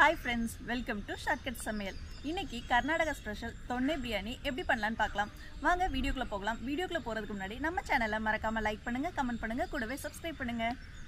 hi friends welcome to shortcut சமையல் இன்னைக்கு Karnataka special தொன்னை biryani எப்படி பண்ணலான்னு பார்க்கலாம் வாங்க வீடியோக்குள்ள போகலாம் வீடியோக்குள்ள போகிறதுக்கு முன்னாடி நம்ம சேனலை மறக்காம லைக் பண்ணுங்க கமெண்ட் பண்ணுங்க கூடவே சப்ஸ்கிரைப் பண்ணுங்க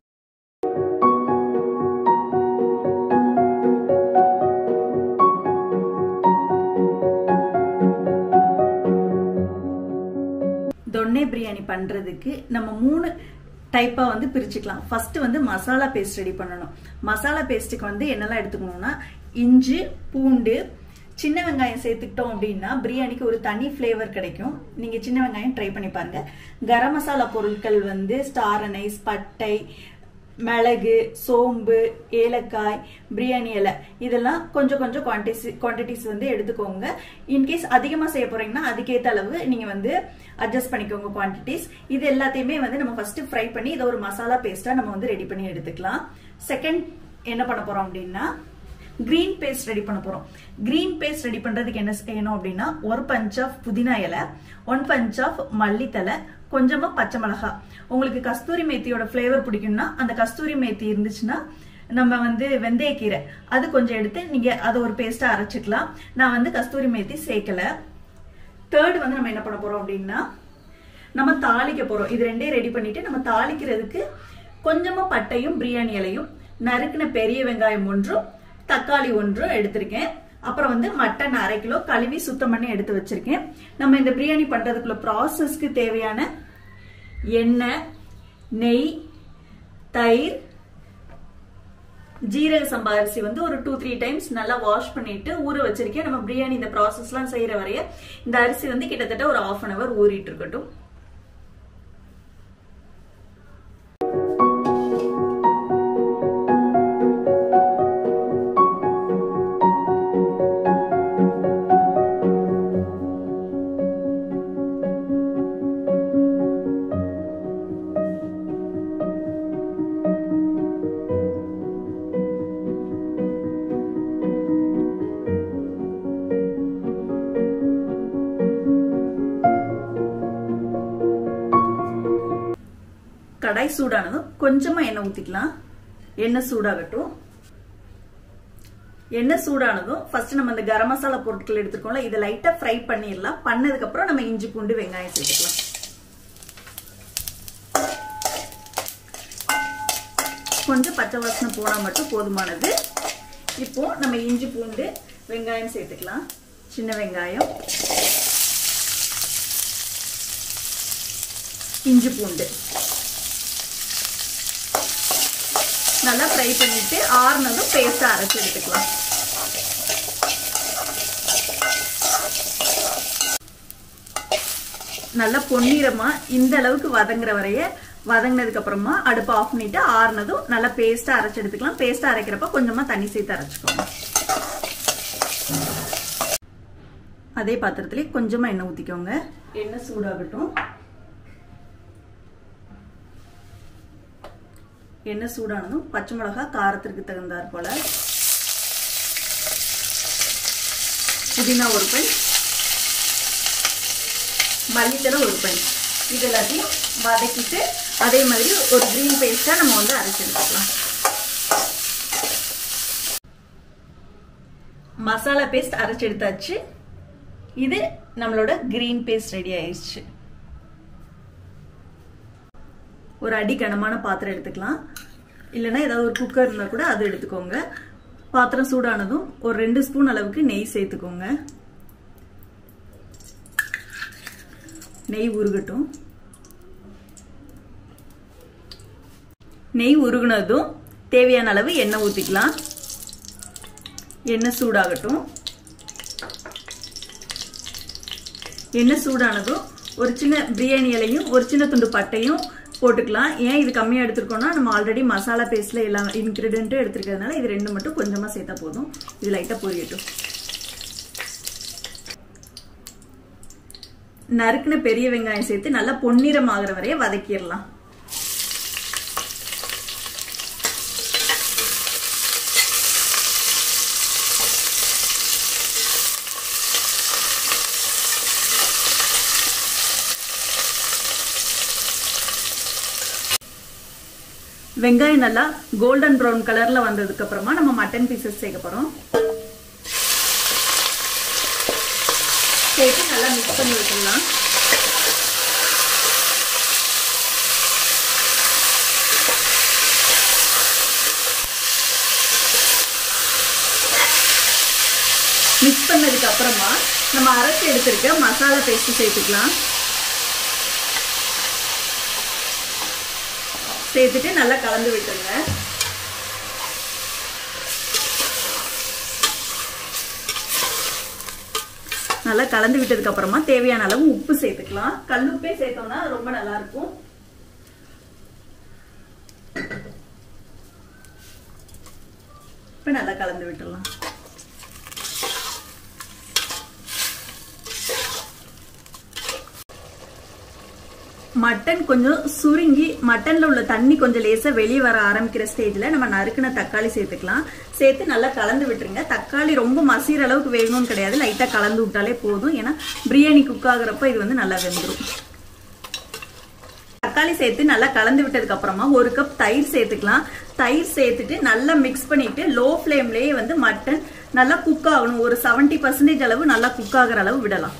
தொன்னை பிரியாணி பண்ணுறதுக்கு நம்ம மூணு டைப்பாக வந்து பிரிச்சுக்கலாம் ஃபர்ஸ்ட் வந்து மசாலா பேஸ்ட் ரெடி பண்ணணும் மசாலா பேஸ்ட்டுக்கு வந்து என்னெல்லாம் எடுத்துக்கணும்னா இஞ்சி பூண்டு சின்ன வெங்காயம் சேர்த்துக்கிட்டோம் அப்படின்னா பிரியாணிக்கு ஒரு தனி ஃப்ளேவர் கிடைக்கும் நீங்கள் சின்ன வெங்காயம் ட்ரை பண்ணி பாருங்க கரம் மசாலா பொருட்கள் வந்து ஸ்டார் அனைஸ் பட்டை மிளகு சோம்பு ஏலக்காய் பிரியாணி இலை இதெல்லாம் கொஞ்சம் கொஞ்சம் குவான்டிஸ் குவான்டிட்டிஸ் வந்து எடுத்துக்கோங்க இன்கேஸ் அதிகமாக செய்ய போறீங்கன்னா அதுக்கேற்ற அளவு நீங்கள் வந்து அட்ஜஸ்ட் பண்ணிக்கோங்க குவான்டிட்டிஸ் இது எல்லாத்தையுமே வந்து நம்ம ஃபர்ஸ்ட் ஃப்ரை பண்ணி இதை ஒரு மசாலா பேஸ்ட்டாக நம்ம வந்து ரெடி பண்ணி எடுத்துக்கலாம் செகண்ட் என்ன பண்ண போறோம் அப்படின்னா கிரீன் பேஸ்ட் ரெடி பண்ண போறோம் கிரீன் பேஸ்ட் ரெடி பண்றதுக்கு என்ன செய்யணும் அப்படின்னா ஒரு பஞ்ச் ஆஃப் புதினா இலை ஒன் பஞ்ச் ஆஃப் மல்லித்தலை கொஞ்சமா பச்சை மிளகா உங்களுக்கு கஸ்தூரி மேத்தியோட ஃப்ளேவர் பிடிக்கும்னா அந்த கஸ்தூரி மேத்தி இருந்துச்சுன்னா நம்ம வந்து வெந்தயக்கீரை அது கொஞ்சம் எடுத்து நீங்க அதை ஒரு பேஸ்டா அரைச்சிக்கலாம் நான் வந்து கஸ்தூரி மேத்தி சேர்க்கல தேர்ட் வந்து நம்ம என்ன பண்ண போறோம் அப்படின்னா நம்ம தாளிக்க போறோம் இது ரெண்டையும் ரெடி பண்ணிட்டு நம்ம தாளிக்கிறதுக்கு கொஞ்சமா பட்டையும் பிரியாணி இலையும் நறுக்கின பெரிய வெங்காயம் ஒன்றும் தக்காளி ஒன்றும் எடுத்திருக்கேன் அப்புறம் வந்து மட்டன் அரை கிலோ கழுவி சுத்தம் பண்ணி எடுத்து வச்சிருக்கேன் நம்ம இந்த பிரியாணி பண்றதுக்குள்ள ப்ராசஸ்க்கு தேவையான எண்ணெய் நெய் தயிர் ஜீரக சம்பா அரிசி வந்து ஒரு டூ த்ரீ டைம்ஸ் நல்லா வாஷ் பண்ணிட்டு ஊற வச்சிருக்கேன் நம்ம பிரியாணி இந்த ப்ராசஸ்லாம் செய்யற வரைய இந்த அரிசி வந்து கிட்டத்தட்ட ஒரு ஆஃப் அன் அவர் ஊறிட்டு இருக்கட்டும் கடாய் சூடானதும் கொஞ்சமா எண்ணெய் ஊத்திக்கலாம் எண்ணெய் சூடாகட்டும் எண்ணெய் சூடானதும் ஃபர்ஸ்ட் நம்ம இந்த கரம் மசாலா பொருட்கள் எடுத்துக்கோம்ல இதை லைட்டா ஃப்ரை பண்ணிடலாம் பண்ணதுக்கு அப்புறம் நம்ம இஞ்சி பூண்டு வெங்காயம் சேர்த்துக்கலாம் கொஞ்சம் பச்சை வாசனை போனா மட்டும் போதுமானது இப்போ நம்ம இஞ்சி பூண்டு வெங்காயம் சேர்த்துக்கலாம் சின்ன வெங்காயம் இஞ்சி பூண்டு நல்லா ஃப்ரை பண்ணிட்டு ஆறுனதும் பேஸ்டா அரைச்சு எடுத்துக்கலாம் நல்லா பொன்னிறமா இந்த அளவுக்கு வதங்குற வரைய வதங்கினதுக்கு அப்புறமா அடுப்பு ஆஃப் பண்ணிட்டு ஆறுனதும் நல்லா பேஸ்டா அரைச்சு எடுத்துக்கலாம் பேஸ்டா அரைக்கிறப்ப கொஞ்சமா தண்ணி சேர்த்து அரைச்சுக்கோங்க அதே பாத்திரத்திலே கொஞ்சமா எண்ணெய் ஊத்திக்கோங்க எண்ணெய் சூடாகட்டும் எண்ணெய் சூடானதும் பச்சை மிளகா காரத்திற்கு தகுந்தாற் போல புதினா ஒரு பை மல்லித்தலை ஒரு பை இது எல்லாத்தையும் வதக்கிட்டு அதே மாதிரி ஒரு கிரீன் பேஸ்டா நம்ம வந்து அரைச்சு எடுத்துக்கலாம் மசாலா பேஸ்ட் அரைச்சு எடுத்தாச்சு இது நம்மளோட கிரீன் பேஸ்ட் ரெடி ஆயிடுச்சு ஒரு அடி கனமான பாத்திரம் எடுத்துக்கலாம் இல்லைன்னா ஏதாவது ஒரு குக்கர் இருந்தால் கூட அது எடுத்துக்கோங்க பாத்திரம் சூடானதும் ஒரு ரெண்டு ஸ்பூன் அளவுக்கு நெய் சேர்த்துக்கோங்க நெய் உருகட்டும் நெய் உருகுனதும் தேவையான அளவு எண்ணெய் ஊற்றிக்கலாம் எண்ணெய் சூடாகட்டும் எண்ணெய் சூடானதும் ஒரு சின்ன பிரியாணி இலையும் ஒரு சின்ன துண்டு பட்டையும் போட்டுக்கலாம் ஏன் இது கம்மியாக எடுத்துருக்கோம்னா நம்ம ஆல்ரெடி மசாலா பேஸ்ட்ல எல்லா இன்க்ரீடியண்ட்டும் எடுத்துருக்கிறதுனால இது ரெண்டு மட்டும் கொஞ்சமாக சேர்த்தா போதும் இது லைட்டாக பொரியட்டும் நறுக்குன பெரிய வெங்காயம் சேர்த்து நல்லா பொன்னிறம் ஆகிற வரைய வதக்கிடலாம் வெங்காயம் நல்லா கோல்டன் ப்ரௌன் கலர்ல வந்ததுக்கு அப்புறமா நம்ம மட்டன் பீசஸ் சேர்க்க போறோம் சேர்த்து நல்லா மிக்ஸ் பண்ணி விட்டுடலாம் மிக்ஸ் பண்ணதுக்கு அப்புறமா நம்ம அரைச்சி எடுத்திருக்க மசாலா பேஸ்ட் சேர்த்துக்கலாம் சேர்த்துட்டு நல்லா கலந்து விட்டுருங்க நல்லா கலந்து விட்டதுக்கு அப்புறமா தேவையான அளவு உப்பு சேர்த்துக்கலாம் கல்லுப்பே சேர்த்தோம்னா ரொம்ப நல்லா இருக்கும் இப்ப நல்லா கலந்து விட்டுடலாம் மட்டன் கொஞ்சம் சுருங்கி மட்டன்ல உள்ள தண்ணி கொஞ்சம் லேசா வெளியே வர ஆரம்பிக்கிற ஸ்டேஜ்ல நம்ம நறுக்கின தக்காளி சேர்த்துக்கலாம் சேர்த்து நல்லா கலந்து விட்டுருங்க தக்காளி ரொம்ப மசிற அளவுக்கு வேகணும்னு கிடையாது லைட்டா கலந்து விட்டாலே போதும் ஏன்னா பிரியாணி குக் ஆகுறப்ப இது வந்து நல்லா வெந்துடும் தக்காளி சேர்த்து நல்லா கலந்து விட்டதுக்கு அப்புறமா ஒரு கப் தயிர் சேர்த்துக்கலாம் தயிர் சேர்த்துட்டு நல்லா மிக்ஸ் பண்ணிட்டு லோ ஃப்ளேம்லயே வந்து மட்டன் நல்லா குக் ஆகணும் ஒரு செவன்டி பர்சன்டேஜ் அளவு நல்லா குக் ஆகுற அளவு விடலாம்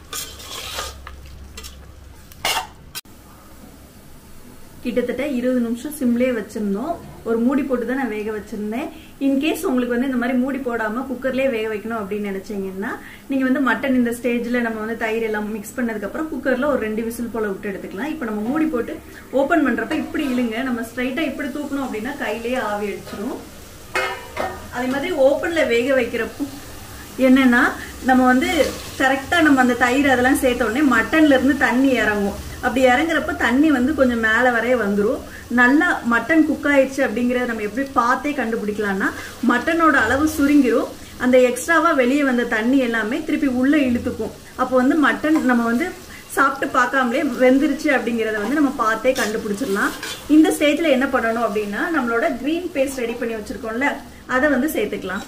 கிட்டத்தட்ட இருபது நிமிஷம் சிம்லேயே வச்சிருந்தோம் ஒரு மூடி போட்டு தான் நான் வேக வச்சிருந்தேன் இன்கேஸ் உங்களுக்கு வந்து இந்த மாதிரி மூடி போடாம குக்கர்லயே வேக வைக்கணும் அப்படின்னு நினைச்சீங்கன்னா நீங்க வந்து மட்டன் இந்த ஸ்டேஜ்ல நம்ம வந்து தயிர் எல்லாம் மிக்ஸ் பண்ணதுக்கு அப்புறம் குக்கர்ல ஒரு ரெண்டு விசில் போல விட்டு எடுத்துக்கலாம் இப்போ நம்ம மூடி போட்டு ஓபன் பண்றப்ப இப்படி இழுங்க நம்ம ஸ்ட்ரைட்டா இப்படி தூக்கணும் அப்படின்னா கையிலேயே ஆவி அடிச்சிரும் அதே மாதிரி ஓப்பன்ல வேக வைக்கிறப்போ என்னன்னா நம்ம வந்து கரெக்டா நம்ம அந்த தயிர் அதெல்லாம் சேர்த்த உடனே மட்டன்ல இருந்து தண்ணி இறங்கும் அப்படி இறங்குறப்ப தண்ணி வந்து கொஞ்சம் மேல வரைய வந்துரும் நல்லா மட்டன் குக் ஆயிடுச்சு அப்படிங்கறத நம்ம எப்படி பார்த்தே கண்டுபிடிக்கலாம்னா மட்டனோட அளவு சுருங்கிரும் அந்த எக்ஸ்ட்ராவா வெளியே வந்த தண்ணி எல்லாமே திருப்பி உள்ள இழுத்துக்கும் அப்போ வந்து மட்டன் நம்ம வந்து சாப்பிட்டு பார்க்காமலே வெந்துருச்சு அப்படிங்கறத வந்து நம்ம பார்த்தே கண்டுபிடிச்சிடலாம் இந்த ஸ்டேஜ்ல என்ன பண்ணணும் அப்படின்னா நம்மளோட கிரீன் பேஸ்ட் ரெடி பண்ணி வச்சிருக்கோம்ல அதை வந்து சேர்த்துக்கலாம்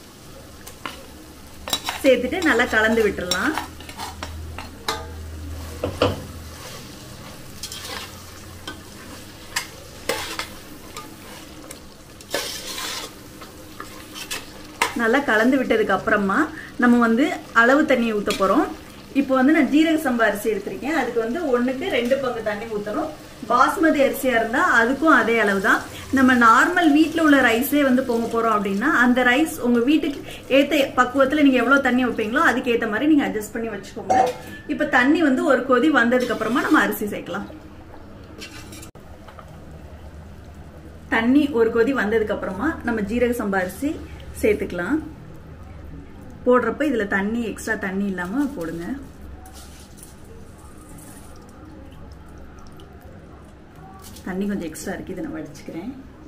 சேர்த்துட்டு நல்லா கலந்து விட்டுறலாம் நல்லா கலந்து விட்டதுக்கு அப்புறமா நம்ம வந்து அளவு தண்ணி ஊத்த போறோம் இப்போ வந்து நான் ஜீரக சம்பா அரிசி எடுத்திருக்கேன் அதுக்கு வந்து ஒண்ணுக்கு ரெண்டு பங்கு தண்ணி ஊத்தணும் பாஸ்மதி அரிசியா இருந்தா அதுக்கும் அதே அளவு தான் நம்ம நார்மல் வீட்ல உள்ள ரைஸே வந்து பொங்க போறோம் அப்படின்னா அந்த ரைஸ் உங்க வீட்டுக்கு ஏத்த பக்குவத்துல நீங்க எவ்வளவு தண்ணி வைப்பீங்களோ அதுக்கு ஏத்த மாதிரி நீங்க அட்ஜஸ்ட் பண்ணி வச்சுக்கோங்க இப்ப தண்ணி வந்து ஒரு கொதி வந்ததுக்கு அப்புறமா நம்ம அரிசி சேர்க்கலாம் தண்ணி ஒரு கொதி வந்ததுக்கு அப்புறமா நம்ம ஜீரக சம்பா அரிசி சேர்த்துக்கலாம் போடுறப்ப இதுல தண்ணி எக்ஸ்ட்ரா தண்ணி இல்லாம போடுங்க தண்ணி கொஞ்சம் எக்ஸ்ட்ரா இருக்கு இதை நான் வடிச்சுக்கிறேன்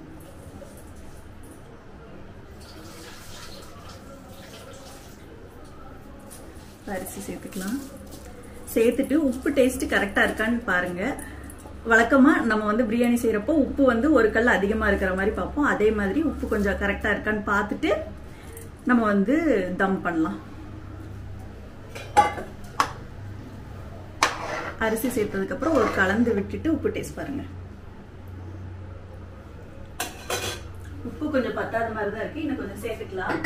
அரிசி சேர்த்துக்கலாம் சேர்த்துட்டு உப்பு டேஸ்ட் கரெக்டா இருக்கான்னு பாருங்க வழக்கமா நம்ம வந்து பிரியாணி செய்யறப்போ உப்பு வந்து ஒரு கல் அதிகமா இருக்கிற மாதிரி பார்ப்போம் அதே மாதிரி உப்பு கொஞ்சம் கரெக்டா இருக்கான்னு பார்த்துட்டு நம்ம வந்து தம் பண்ணலாம் அரிசி சேர்த்ததுக்கு அப்புறம் ஒரு கலந்து விட்டுட்டு உப்பு டேஸ்ட் பாருங்க உப்பு கொஞ்சம் பத்தாத மாதிரி தான் இருக்கு இன்னும் கொஞ்சம் சேர்த்துக்கலாம்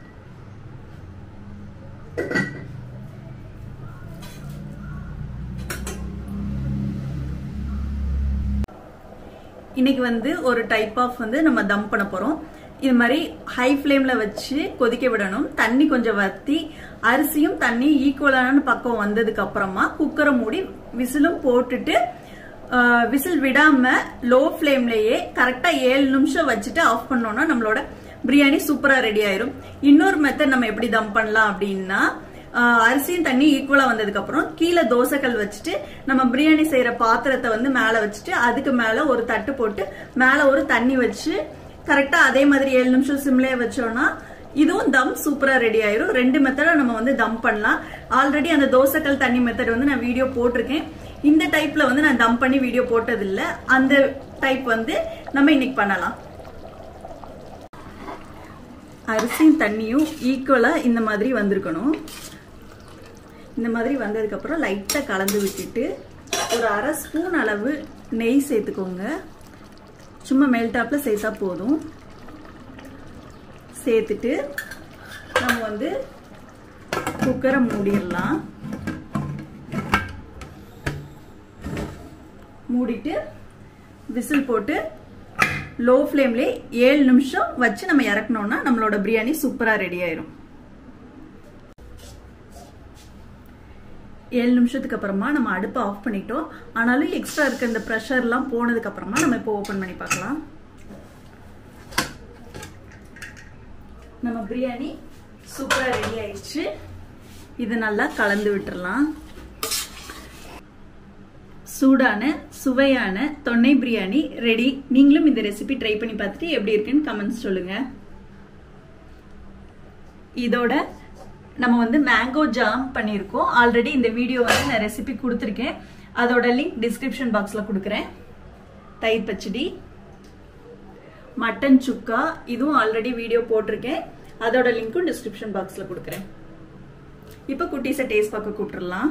இன்னைக்கு வந்து ஒரு டைப் ஆஃப் வந்து நம்ம தம் பண்ண போறோம் இது மாதிரி ஹை ஃப்ளேம்ல வச்சு கொதிக்க விடணும் தண்ணி கொஞ்சம் வத்தி அரிசியும் தண்ணி ஈக்குவலான பக்கம் வந்ததுக்கு அப்புறமா குக்கரை மூடி விசிலும் போட்டுட்டு விசில் விடாம லோ ஃப்ளேம்லயே கரெக்டா ஏழு நிமிஷம் வச்சுட்டு ஆஃப் பண்ணோம்னா நம்மளோட பிரியாணி சூப்பரா ரெடி ஆயிரும் இன்னொரு மெத்தட் நம்ம எப்படி தம் பண்ணலாம் அப்படின்னா அரிசியும் தண்ணி ஈக்குவலா வந்ததுக்கு அப்புறம் கீழே தோசைக்கல் வச்சுட்டு நம்ம பிரியாணி செய்யற பாத்திரத்தை வந்து மேல வச்சுட்டு அதுக்கு மேல ஒரு தட்டு போட்டு மேல ஒரு தண்ணி வச்சு கரெக்டா அதே மாதிரி ஏழு நிமிஷம் சிம்லேயே வச்சோம்னா இதுவும் தம் சூப்பரா ரெடி ஆயிரும் ரெண்டு மெத்தட நம்ம வந்து தம் பண்ணலாம் ஆல்ரெடி அந்த தோசைக்கல் தண்ணி மெத்தட் வந்து நான் வீடியோ போட்டிருக்கேன் இந்த டைப்ல வந்து நான் தம் பண்ணி வீடியோ போட்டது இல்ல அந்த டைப் வந்து நம்ம இன்னைக்கு பண்ணலாம் அரிசியும் தண்ணியும் ஈக்குவலா இந்த மாதிரி வந்திருக்கணும் இந்த மாதிரி வந்ததுக்கு அப்புறம் லைட்டா கலந்து விட்டுட்டு ஒரு அரை ஸ்பூன் அளவு நெய் சேர்த்துக்கோங்க சும்மா மேல் டாப்ல சேர்த்தா போதும் சேர்த்துட்டு நம்ம வந்து குக்கரை மூடிடலாம் மூடிட்டு விசில் போட்டு லோ ஃப்ளேம்லே ஏழு நிமிஷம் வச்சு நம்ம இறக்கணும்னா நம்மளோட பிரியாணி சூப்பராக ரெடி ஆயிரும் ஏழு நிமிஷத்துக்கு அப்புறமா நம்ம அடுப்பை ஆஃப் பண்ணிட்டோம் ஆனாலும் எக்ஸ்ட்ரா இருக்க இந்த ப்ரெஷர்லாம் போனதுக்கு அப்புறமா நம்ம இப்போ ஓப்பன் பண்ணி பார்க்கலாம் நம்ம பிரியாணி சூப்பராக ரெடி ஆயிடுச்சு இது நல்லா கலந்து விட்டுறலாம் சூடான சுவையான தொன்னை பிரியாணி ரெடி நீங்களும் இந்த ரெசிபி ட்ரை பண்ணி பார்த்துட்டு எப்படி இருக்குன்னு கமெண்ட்ஸ் சொல்லுங்க இதோட நம்ம வந்து மேங்கோ ஜாம் பண்ணியிருக்கோம் ஆல்ரெடி இந்த வீடியோ வந்து நான் ரெசிபி கொடுத்துருக்கேன் அதோட லிங்க் டிஸ்கிரிப்ஷன் பாக்ஸில் கொடுக்குறேன் தயிர் பச்சடி மட்டன் சுக்கா இதுவும் ஆல்ரெடி வீடியோ போட்டிருக்கேன் அதோட லிங்க்கும் டிஸ்கிரிப்ஷன் பாக்ஸில் கொடுக்குறேன் இப்போ குட்டீஸை டேஸ்ட் பார்க்க கூப்பிட்டுறலாம்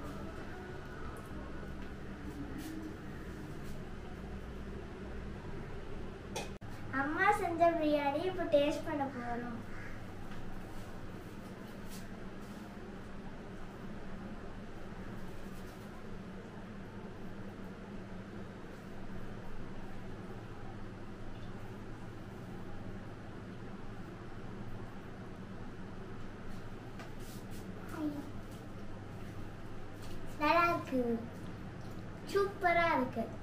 அம்மா செஞ்ச பிரியாணி இப்போ டேஸ்ட் பண்ண போறோம் நல்லா இருக்கு சூப்பரா இருக்கு